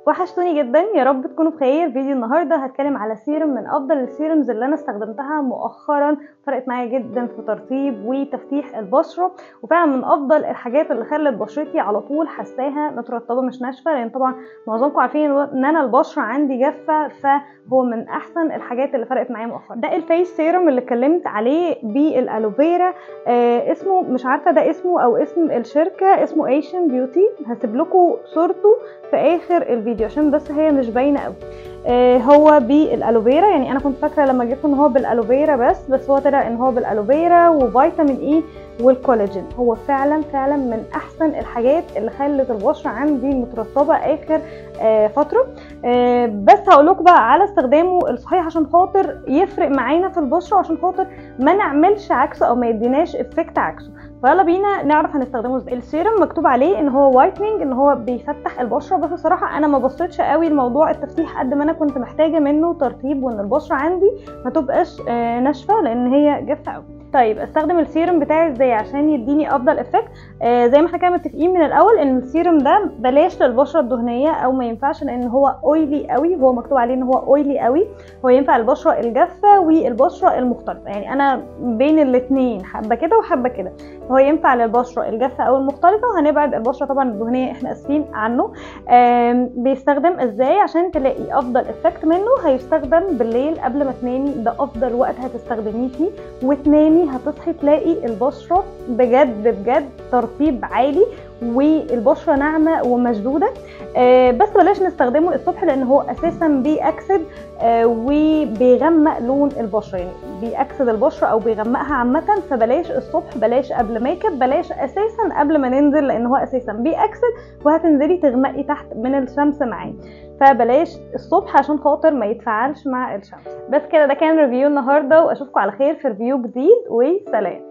وحشتوني جدا يا رب تكونوا بخير فيديو النهارده هتكلم على سيرم من افضل السيرمز اللي انا استخدمتها مؤخرا فرقت معايا جدا في ترطيب وتفتيح البشره وفعلا من افضل الحاجات اللي خلت بشرتي على طول حساها مترطبه مش ناشفه لان طبعا معظمكم عارفين ان انا البشره عندي جافه فهو من احسن الحاجات اللي فرقت معايا مؤخرا ده الفيس سيرم اللي اتكلمت عليه بالالوفيرا آه اسمه مش عارفه ده اسمه او اسم الشركه اسمه ايشن بيوتي هسيب لكم صورته في اخر الفيديو عشان بس هي مش باينه قوي آه هو بالالوفيرا يعني انا كنت فاكره لما جبت ان هو بالالوفيرا بس بس هو طلع ان هو بالالوفيرا وفيتامين اي والكولاجين هو فعلا فعلا من احسن الحاجات اللي خلت البشره عندي مترطبه اخر آه فتره آه بس هقول لكم بقى على استخدامه الصحيح عشان خاطر يفرق معانا في البشره وعشان خاطر ما نعملش عكسه او ما يديناش افكت عكسه فيلا بينا نعرف هنستخدمه ازاي السيرم مكتوب عليه ان هو وايتنينج ان هو بيفتح البشره بس الصراحه انا ما بصيتش قوي لموضوع التفتيح قد ما انا كنت محتاجه منه ترطيب وان البشره عندي ما تبقاش آه ناشفه لان هي جافه قوي طيب استخدم السيرم بتاعي ازاي عشان يديني افضل افكت آه زي ما احنا كنا متفقين من الاول ان السيرم ده بلاش للبشره الدهنيه او ما ينفعش لان هو اويلي قوي هو مكتوب عليه ان هو اويلي قوي هو ينفع البشره الجافه والبشره المختلطه يعني انا بين الاثنين حبه كده وحبه كده هو ينفع للبشره الجافه او المختلطه وهنبعد البشره طبعا الدهنيه احنا اسفين عنه بيستخدم ازاي عشان تلاقي افضل افكت منه هيستخدم بالليل قبل ما تنامي ده افضل وقت هتستخدميه فيه وتنامي هتصحي تلاقي البشره بجد بجد ترطيب عالي والبشره ناعمه ومشدوده آه بس بلاش نستخدمه الصبح لان هو اساسا بيأكسد آه وبيغمق لون البشره يعني بيأكسد البشره او بيغمقها عامه فبلاش الصبح بلاش قبل ميك اب بلاش اساسا قبل ما ننزل لان هو اساسا بيأكسد وهتنزلي تغمقي تحت من الشمس معاه فبلاش الصبح عشان خاطر ما يتفاعلش مع الشمس بس كده ده كان ريفيو النهارده واشوفكم على خير في ريفيو جديد وسلام